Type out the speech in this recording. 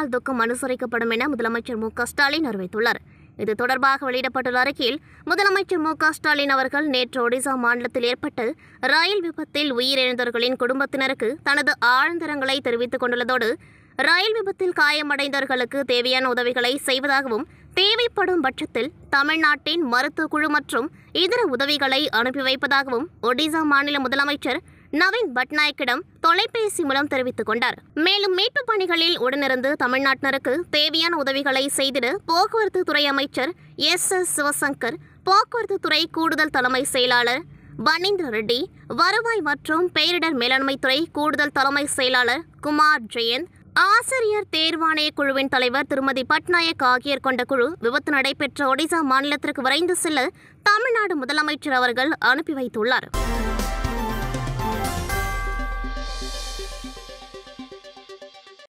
நாள் துக்கம் அனுசரிக்கப்படும் என முதலமைச்சர் மு க ஸ்டாலின் அறிவித்துள்ளார் இது தொடர்பாக வெளியிடப்பட்டுள்ள அறிக்கையில் முதலமைச்சர் மு க ஸ்டாலின் அவர்கள் நேற்று ஒடிசா மாநிலத்தில் ஏற்பட்ட ரயில் விபத்தில் உயிரிழந்தவர்களின் குடும்பத்தினருக்கு தனது ஆழ்ந்தரங்களை தெரிவித்துக் கொண்டுள்ளதோடு ரயில் விபத்தில் காயமடைந்தவர்களுக்கு தேவையான உதவிகளை செய்வதாகவும் தேவைப்படும் பட்சத்தில் தமிழ்நாட்டின் மருத்துவ குழு மற்றும் இதர உதவிகளை அனுப்பி வைப்பதாகவும் ஒடிசா மாநில முதலமைச்சர் நவீன் பட்நாயக்கிடம் தொலைபேசி மூலம் தெரிவித்துக் கொண்டார் மேலும் மீட்புப் பணிகளில் உடனிருந்து தமிழ்நாட்டினருக்கு தேவையான உதவிகளை செய்திட போக்குவரத்து துறை அமைச்சர் எஸ் எஸ் சிவசங்கர் போக்குவரத்து துறை கூடுதல் தலைமை செயலாளர் பனீந்திர ரெட்டி வருவாய் மற்றும் பேரிடர் மேலாண்மை துறை கூடுதல் தலைமை செயலாளர் குமார் ஜெயந்த் ஆசிரியர் தேர்வாணைய குழுவின் தலைவர் திருமதி பட்நாயக் ஆகியோர் கொண்ட குழு விபத்து நடைபெற்ற ஒடிசா மாநிலத்திற்கு விரைந்து செல்ல தமிழ்நாடு முதலமைச்சர் அவர்கள் அனுப்பி வைத்துள்ளார்